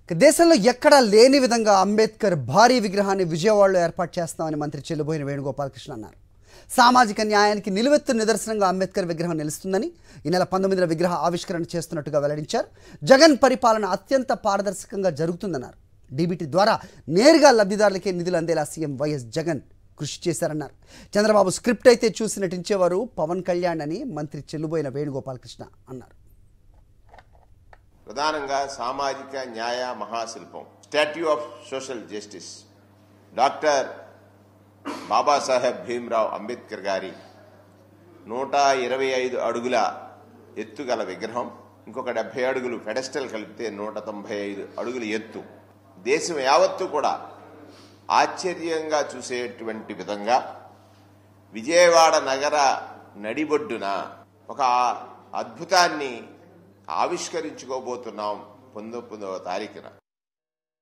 ఇక దేశంలో ఎక్కడా లేని విధంగా అంబేద్కర్ భారీ విగ్రహాన్ని విజయవాడలో ఏర్పాటు చేస్తామని మంత్రి చెల్లుబోయిన వేణుగోపాలకృష్ణ అన్నారు సామాజిక న్యాయానికి నిలువెత్తు నిదర్శనంగా అంబేద్కర్ విగ్రహం నిలుస్తుందని ఈ నెల పంతొమ్మిదిన విగ్రహ ఆవిష్కరణ చేస్తున్నట్టుగా వెల్లడించారు జగన్ పరిపాలన అత్యంత పారదర్శకంగా జరుగుతుందన్నారు డీబీటీ ద్వారా నేరుగా లబ్ధిదారులకే నిధులు అందేలా సీఎం వైఎస్ జగన్ కృషి చేశారన్నారు చంద్రబాబు స్క్రిప్ట్ అయితే చూసి నటించేవారు పవన్ కళ్యాణ్ అని మంత్రి చెల్లుబోయిన వేణుగోపాలకృష్ణ అన్నారు ప్రధానంగా సామాజిక న్యాయ మహాశిల్పం statue of social justice doctor Babasaheb Bhimrao Ambedkar గారి నూట ఇరవై ఐదు అడుగుల ఎత్తుగల విగ్రహం ఇంకొక డెబ్బై అడుగులు ఫెడస్టల్ కలిపితే నూట తొంభై ఐదు అడుగుల ఎత్తు దేశం యావత్తు కూడా ఆశ్చర్యంగా చూసేటువంటి విధంగా విజయవాడ నగర నడిబొడ్డున ఒక అద్భుతాన్ని ఆవిష్కరించుకోబోతున్నాం పంతొమ్మిదవ తారీఖున